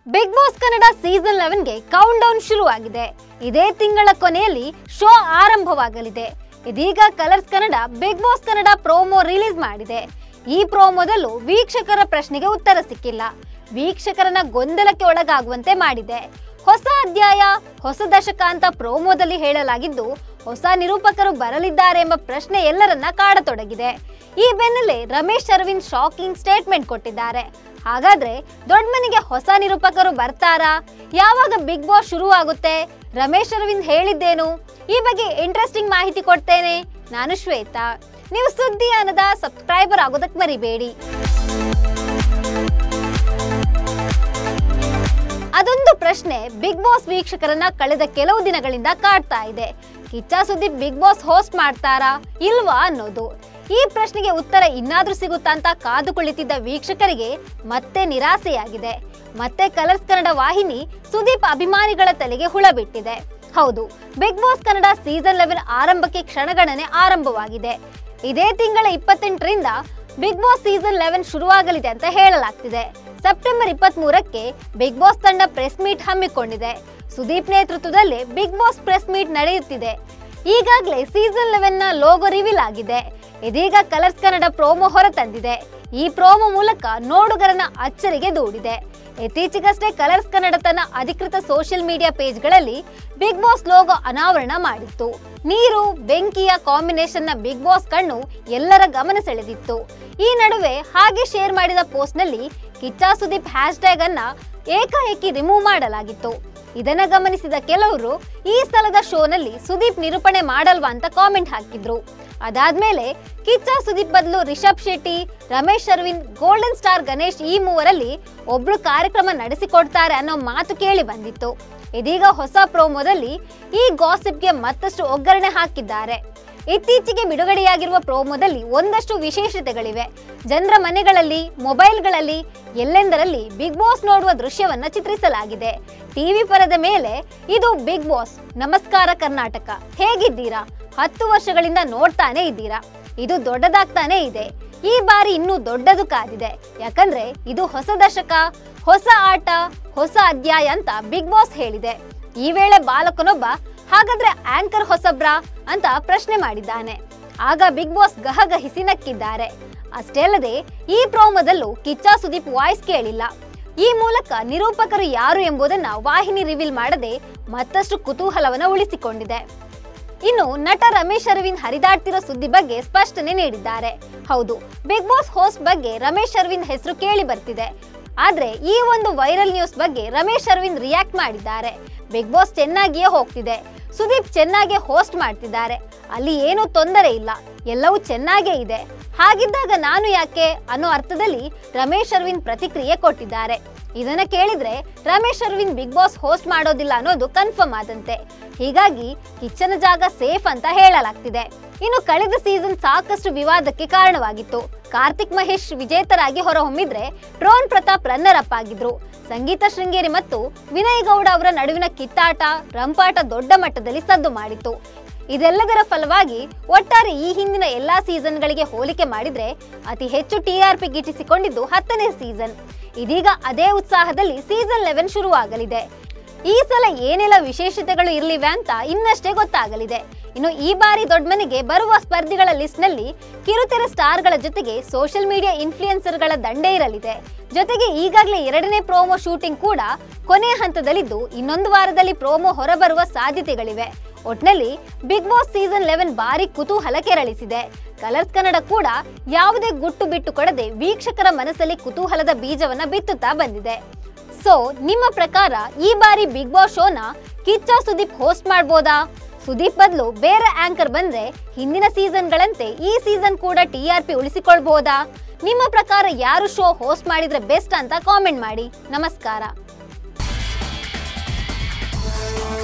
big Boss Kannada season ಲೆವೆನ್ಗೆ countdown ಶುರುವಾಗಿದೆ ಇದೇ ತಿಂಗಳ ಕೊನೆಯಲ್ಲಿ ಶೋ ಆರಂಭವಾಗಲಿದೆ ಇದೀಗ Colors Kannada Bigg Boss Kannada promo release ಮಾಡಿದೆ ಈ ಪ್ರೋಮೋದಲ್ಲೂ ವೀಕ್ಷಕರ ಪ್ರಶ್ನೆಗೆ ಉತ್ತರ ಸಿಕ್ಕಿಲ್ಲ ವೀಕ್ಷಕರನ್ನ ಗೊಂದಲಕ್ಕೆ ಒಳಗಾಗುವಂತೆ ಮಾಡಿದೆ ಹೊಸ ಅಧ್ಯಾಯ ಹೊಸ ದಶಕ ಅಂತ ಪ್ರೋಮೋದಲ್ಲಿ ಹೇಳಲಾಗಿದ್ದು ಹೊಸ ನಿರೂಪಕರು ಬರಲಿದ್ದಾರೆ ಎಂಬ ಪ್ರಶ್ನೆ ಎಲ್ಲರನ್ನ ಕಾಡತೊಡಗಿದೆ ಈ ಬೆನ್ನಲ್ಲೇ ರಮೇಶ್ ಅರವಿಂದ್ ಶಾಕಿಂಗ್ ಸ್ಟೇಟ್ಮೆಂಟ್ ಕೊಟ್ಟಿದ್ದಾರೆ ಹಾಗಾದ್ರೆ ದೊಡ್ಡ ಮನೆಗೆ ಹೊಸ ನಿರೂಪಕರು ಬರ್ತಾರಾ ಯಾವಾಗ ಬಿಗ್ ಬಾಸ್ ಶುರುವಾಗುತ್ತೆ ರಮೇಶ್ ಅರವಿಂದ್ ಹೇಳಿದ್ದೇನು ಈ ಬಗ್ಗೆ ಇಂಟ್ರೆಸ್ಟಿಂಗ್ ಮಾಹಿತಿ ಕೊಡ್ತೇನೆ ನಾನು ಶ್ವೇತಾ ನೀವು ಸುದ್ದಿ ಅನ್ನದ ಸಬ್ಸ್ಕ್ರೈಬರ್ ಆಗೋದಕ್ಕೆ ಮರಿಬೇಡಿ ಅದೊಂದು ಪ್ರಶ್ನೆ ಬಿಗ್ ಬಾಸ್ ವೀಕ್ಷಕರನ್ನ ಕಳೆದ ಕೆಲವು ದಿನಗಳಿಂದ ಕಾಡ್ತಾ ಇದೆ Kichcha Sudeep Bigg Boss host ಮಾಡ್ತಾರಾ ಇಲ್ವಾ ಅನ್ನೋದು ಈ ಪ್ರಶ್ನೆಗೆ ಉತ್ತರ ಇನ್ನಾದ್ರೂ ಸಿಗುತ್ತಾ ಅಂತ ಕಾದು ಕುಳಿತಿದ್ದ ವೀಕ್ಷಕರಿಗೆ ಮತ್ತೆ ನಿರಾಸೆಯಾಗಿದೆ ಮತ್ತೆ ಕಲರ್ಸ್ ಕನ್ನಡ ವಾಹಿನಿ ಸುದೀಪ್ ಅಭಿಮಾನಿಗಳ ತಲೆಗೆ ಹುಳ ಬಿಟ್ಟಿದೆ ಹೌದು Bigg Boss Kannada season eleven ಆರಂಭಕ್ಕೆ ಕ್ಷಣಗಣನೆ ಆರಂಭವಾಗಿದೆ ಇದೇ ತಿಂಗಳ ಇಪ್ಪತ್ತೆಂಟರಿಂದ ಬಿಗ್ ಬಾಸ್ ಸೀಸನ್ ಲೆವೆನ್ ಶುರುವಾಗಲಿದೆ ಅಂತ ಹೇಳಲಾಗ್ತಿದೆ ಸೆಪ್ಟೆಂಬರ್ ಇಪ್ಪತ್ತ್ ಮೂರಕ್ಕೆ ಬಿಗ್ ಬಾಸ್ ತಂಡ ಪ್ರೆಸ್ ಮೀಟ್ ಹಮ್ಮಿಕೊಂಡಿದೆ ಸುದೀಪ್ ನೇತೃತ್ವದಲ್ಲಿ ಬಿಗ್ ಬಾಸ್ ಪ್ರೆಸ್ ಮೀಟ್ ನಡೆಯುತ್ತಿದೆ ಈಗಾಗಲೇ ಸೀಸನ್ ಲೆವೆನ್ ನ ಲೋಗೋ ರಿವೀಲ್ ಆಗಿದೆ ಇದೀಗ ಕಲರ್ಸ್ ಕನ್ನಡ ಪ್ರೋಮೋ ಹೊರತಂದಿದೆ ಈ ಪ್ರೋಮೋ ಮೂಲಕ ನೋಡುಗರನ ಅಚ್ಚರಿಗೆ ದೂಡಿದೆ ಇತ್ತೀಚೆಗಷ್ಟೇ ಕಲರ್ಸ್ ಕನ್ನಡ ತನ್ನ ಅಧಿಕೃತ ಸೋಷಿಯಲ್ ಮೀಡಿಯಾ ಪೇಜ್ಗಳಲ್ಲಿ ಬಿಗ್ ಬಾಸ್ ಲೋಗೋ ಅನಾವರಣ ಮಾಡಿತ್ತು ನೀರು ಬೆಂಕಿಯ ಕಾಂಬಿನೇಷನ್ ನ ಬಿಗ್ ಬಾಸ್ ಕಣ್ಣು ಎಲ್ಲರ ಗಮನ ಸೆಳೆದಿತ್ತು ಈ ನಡುವೆ ಹಾಗೆ ಶೇರ್ ಮಾಡಿದ ಪೋಸ್ಟ್ ನಲ್ಲಿ ಕಿಚ್ಚ ಸುದೀಪ್ ಹ್ಯಾಶ್ ಟ್ಯಾಗ್ ಅನ್ನ ಏಕಾಏಕಿ ರಿಮೂವ್ ಮಾಡಲಾಗಿತ್ತು ಇದನ್ನ ಗಮನಿಸಿದ ಕೆಲವರು ಈ ಸಲದ ಶೋನಲ್ಲಿ ಸುದೀಪ್ ನಿರೂಪಣೆ ಮಾಡಲ್ವಾ ಅಂತ ಕಾಮೆಂಟ್ ಹಾಕಿದ್ರು ಅದಾದ್ಮೇಲೆ ಕಿಚ್ಚ ಸುದೀಪ್ ಬದಲು ರಿಷಬ್ ಶೆಟ್ಟಿ ರಮೇಶ್ ಅರವಿಂದ್ ಗೋಲ್ಡನ್ ಸ್ಟಾರ್ ಗಣೇಶ್ ಈ ಮೂವರಲ್ಲಿ ಒಬ್ರು ಕಾರ್ಯಕ್ರಮ ನಡೆಸಿಕೊಡ್ತಾರೆ ಅನ್ನೋ ಮಾತು ಕೇಳಿ ಬಂದಿತ್ತು ಇದೀಗ ಹೊಸ ಪ್ರೋಮೋದಲ್ಲಿ ಈ ಗಾಸಿಪ್ಗೆ ಮತ್ತಷ್ಟು ಒಗ್ಗರಣೆ ಹಾಕಿದ್ದಾರೆ ಇತ್ತೀಚೆಗೆ ಬಿಡುಗಡೆಯಾಗಿರುವ ಪ್ರೋಮೋದಲ್ಲಿ ಒಂದಷ್ಟು ವಿಶೇಷತೆಗಳಿವೆ ಜನರ ಮನೆಗಳಲ್ಲಿ ಮೊಬೈಲ್ಗಳಲ್ಲಿ ಎಲ್ಲೆಂದರಲ್ಲಿ ಬಿಗ್ ಬಾಸ್ ನೋಡುವ ದೃಶ್ಯವನ್ನ ಚಿತ್ರಿಸಲಾಗಿದೆ ಟಿವಿ ಪರದ ಮೇಲೆ ಇದು ಬಿಗ್ ಬಾಸ್ ನಮಸ್ಕಾರ ಕರ್ನಾಟಕ ಹೇಗಿದ್ದೀರಾ ಹತ್ತು ವರ್ಷಗಳಿಂದ ನೋಡ್ತಾನೆ ಇದ್ದೀರಾ ಇದು ದೊಡ್ಡದಾಗ್ತಾನೆ ಇದೆ ಈ ಬಾರಿ ಇನ್ನೂ ದೊಡ್ಡದು ಕಾದಿದೆ ಯಾಕಂದ್ರೆ ಇದು ಹೊಸ ದಶಕ ಹೊಸ ಆಟ ಹೊಸ ಅಧ್ಯಾಯ ಅಂತ ಬಿಗ್ ಬಾಸ್ ಹೇಳಿದೆ ಈ ವೇಳೆ ಬಾಲಕನೊಬ್ಬ ಹಾಗಾದ್ರೆ ಆಂಕರ್ ಹೊಸಬ್ರಾ ಅಂತ ಪ್ರಶ್ನೆ ಮಾಡಿದ್ದಾನೆ ಆಗ ಬಿಗ್ ಬಾಸ್ ಗಹಗಹಿಸಿ ನಕ್ಕಿದ್ದಾರೆ ಅಷ್ಟೇ ಅಲ್ಲದೆ ಈ ಪ್ರೋಮೋದಲ್ಲೂ ಕಿಚ್ಚ ಸುದೀಪ್ ವಾಯ್ಸ್ ಕೇಳಿಲ್ಲ ಈ ಮೂಲಕ ನಿರೂಪಕರು ಯಾರು ಎಂಬುದನ್ನ ವಾಹಿನಿ ರಿವೀಲ್ ಮಾಡದೆ ಮತ್ತಷ್ಟು ಕುತೂಹಲವನ್ನ ಉಳಿಸಿಕೊಂಡಿದೆ ಇನ್ನು ನಟ ರಮೇಶ್ ಅರವಿಂದ್ ಹರಿದಾಡ್ತಿರೋ ಸುದ್ದಿ ಬಗ್ಗೆ ಸ್ಪಷ್ಟನೆ ನೀಡಿದ್ದಾರೆ ಹೌದು ಬಿಗ್ ಬಾಸ್ ಹೋಸ್ಟ್ ಬಗ್ಗೆ ರಮೇಶ್ ಅರವಿಂದ್ ಹೆಸರು ಕೇಳಿ ಬರ್ತಿದೆ ಆದ್ರೆ ಈ ಒಂದು ವೈರಲ್ ನ್ಯೂಸ್ ಬಗ್ಗೆ ರಮೇಶ್ ಅರವಿಂದ್ ರಿಯಾಕ್ಟ್ ಮಾಡಿದ್ದಾರೆ ಬಿಗ್ ಬಾಸ್ ಚೆನ್ನಾಗಿಯೇ ಹೋಗ್ತಿದೆ ಸುದೀಪ್ ಚೆನ್ನಾಗಿ ಹೋಸ್ಟ್ ಮಾಡ್ತಿದ್ದಾರೆ ಅಲ್ಲಿ ಏನೂ ತೊಂದರೆ ಇಲ್ಲ ಎಲ್ಲವೂ ಚೆನ್ನಾಗೇ ಇದೆ ಹಾಗಿದ್ದಾಗ ನಾನು ಯಾಕೆ ಅನ್ನೋ ಅರ್ಥದಲ್ಲಿ ರಮೇಶ್ ಅರವಿಂದ್ ಪ್ರತಿಕ್ರಿಯೆ ಕೊಟ್ಟಿದ್ದಾರೆ ಇದನ್ನ ಕೇಳಿದ್ರೆ Ramesh Aravind Bigg Boss host ಮಾಡೋದಿಲ್ಲ ಅನ್ನೋದು ಕನ್ಫರ್ಮ್ ಆದಂತೆ ಹೀಗಾಗಿ ಕಿಚ್ಚನ ಜಾಗ ಸೇಫ್ ಅಂತ ಹೇಳಲಾಗ್ತಿದೆ ಇನ್ನು ಕಳೆದ ಸೀಸನ್ ಸಾಕಷ್ಟು ವಿವಾದಕ್ಕೆ ಕಾರಣವಾಗಿತ್ತು ಕಾರ್ತಿಕ್ ಮಹೇಶ್ ವಿಜೇತರಾಗಿ ಹೊರಹೊಮ್ಮಿದ್ರೆ ಡ್ರೋನ್ ಪ್ರತಾಪ್ ರನ್ನರ್ ಅಪ್ ಆಗಿದ್ರು ಸಂಗೀತ ಶೃಂಗೇರಿ ಮತ್ತು ವಿನಯ್ ಗೌಡ ಅವರ ನಡುವಿನ ಕಿತ್ತಾಟ ರಂಪಾಟ ದೊಡ್ಡ ಮಟ್ಟದಲ್ಲಿ ಸದ್ದು ಮಾಡಿತ್ತು ಇದೆಲ್ಲದರ ಫಲವಾಗಿ ಒಟ್ಟಾರೆ ಈ ಹಿಂದಿನ ಎಲ್ಲಾ ಸೀಸನ್ಗಳಿಗೆ ಹೋಲಿಕೆ ಮಾಡಿದ್ರೆ ಅತಿ ಹೆಚ್ಚು ಟಿಆರ್ಪಿ ಗಿಟ್ಟಿಸಿಕೊಂಡಿದ್ದು ಹತ್ತನೇ ಸೀಸನ್ ಇದೀಗ ಅದೇ ಉತ್ಸಾಹದಲ್ಲಿ ಸೀಸನ್ ಲೆವೆನ್ ಶುರುವಾಗಲಿದೆ ಈ ಸಲ ಏನೆಲ್ಲ ವಿಶೇಷತೆಗಳು ಇರಲಿವೆ ಅಂತ ಇನ್ನಷ್ಟೇ ಗೊತ್ತಾಗಲಿದೆ ಇನ್ನು ಈ ಬಾರಿ ದೊಡ್ಡ ಮನೆಗೆ ಬರುವ ಸ್ಪರ್ಧಿಗಳ ಲಿಸ್ಟ್ನಲ್ಲಿ ಕಿರುತೆರೆ ಸ್ಟಾರ್ಗಳ ಜೊತೆಗೆ ಸೋಷಿಯಲ್ ಮೀಡಿಯಾ ಇನ್ಫ್ಲೂಯೆನ್ಸರ್ಗಳ ದಂಡೇ ಇರಲಿದೆ ಜೊತೆಗೆ ಈಗಾಗಲೇ ಎರಡನೇ ಪ್ರೋಮೋ ಶೂಟಿಂಗ್ ಕೂಡ ಕೊನೆಯ ಹಂತದಲ್ಲಿದ್ದು ಇನ್ನೊಂದು ವಾರದಲ್ಲಿ ಪ್ರೋಮೋ ಹೊರಬರುವ ಸಾಧ್ಯತೆಗಳಿವೆ ಒಟ್ನಲ್ಲಿ ಬಿಗ್ ಬಾಸ್ ಸೀಸನ್ ಲೆವೆನ್ ಬಾರಿ ಕುತೂಹಲ ಕೆರಳಿಸಿದೆ ಕಲರ್ಸ್ ಕನ್ನಡ ಕೂಡ ಯಾವುದೇ ಗುಟ್ಟು ಬಿಟ್ಟು ಕೊಡದೆ ವೀಕ್ಷಕರ ಮನಸ್ಸಲ್ಲಿ ಕುತೂಹಲದ ಬೀಜವನ್ನ ಬಿತ್ತುತ್ತಾ ಬಂದಿದೆ ಸೊ ನಿಮ್ಮ ಪ್ರಕಾರ ಈ ಬಾರಿ ಬಿಗ್ ಬಾಸ್ ಶೋನ ಕಿಚ್ಚ ಸುದೀಪ್ ಹೋಸ್ಟ್ ಮಾಡ್ಬೋದಾ ಸುದೀಪ್ ಬದಲು ಬೇರೆ ಆಂಕರ್ ಬಂದ್ರೆ ಹಿಂದಿನ ಸೀಸನ್ಗಳಂತೆ ಈ ಸೀಸನ್ ಕೂಡ ಟಿಆರ್ಪಿ ಉಳಿಸಿಕೊಳ್ಬಹುದಾ ನಿಮ್ಮ ಪ್ರಕಾರ ಯಾರು ಶೋ ಹೋಸ್ಟ್ ಮಾಡಿದ್ರೆ ಬೆಸ್ಟ್ ಅಂತ ಕಾಮೆಂಟ್ ಮಾಡಿ ನಮಸ್ಕಾರ